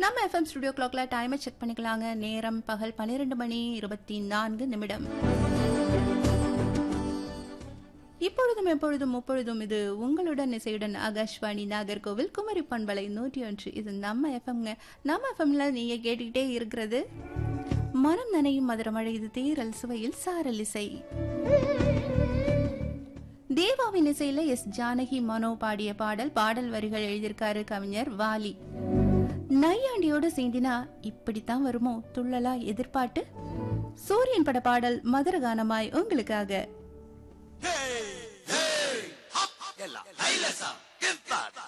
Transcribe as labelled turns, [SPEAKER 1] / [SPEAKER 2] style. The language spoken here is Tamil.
[SPEAKER 1] நம்ம எஃப்எம் ஸ்டுடியோ கிளாக்ல டைமை செக் பண்ணிக்கலாங்க நேரம் பகல் பன்னிரெண்டு மணி இருபத்தி நான்கு நிமிடம் இப்பொழுதும் எப்பொழுதும் முப்பொழுதும் இது உங்களுடன் இசையுடன் ஆகாஷ்வாணி நாகர்கோவில் குமரி பண்பலை நூற்றி ஒன்று இது நம்ம எஃப்எம்ங்க நம்ம எஃப்எம்ல நீங்க கேட்டுக்கிட்டே இருக்கிறது மனம் நனையும் மதுரமழை இது தேரல் சுவையில் சாரல் இசை தேவாவின் இசையில எஸ் ஜானகி மனோ பாடிய பாடல் பாடல் வரிகள் எழுதியிருக்காரு கவிஞர் வாலி நையாண்டியோட சேர்ந்தினா இப்படித்தான் வருமோ துள்ளலா எதிர்பாட்டு சூரியன் பட பாடல் மதுரகானமாய் உங்களுக்காக
[SPEAKER 2] ಎಲ್ಲ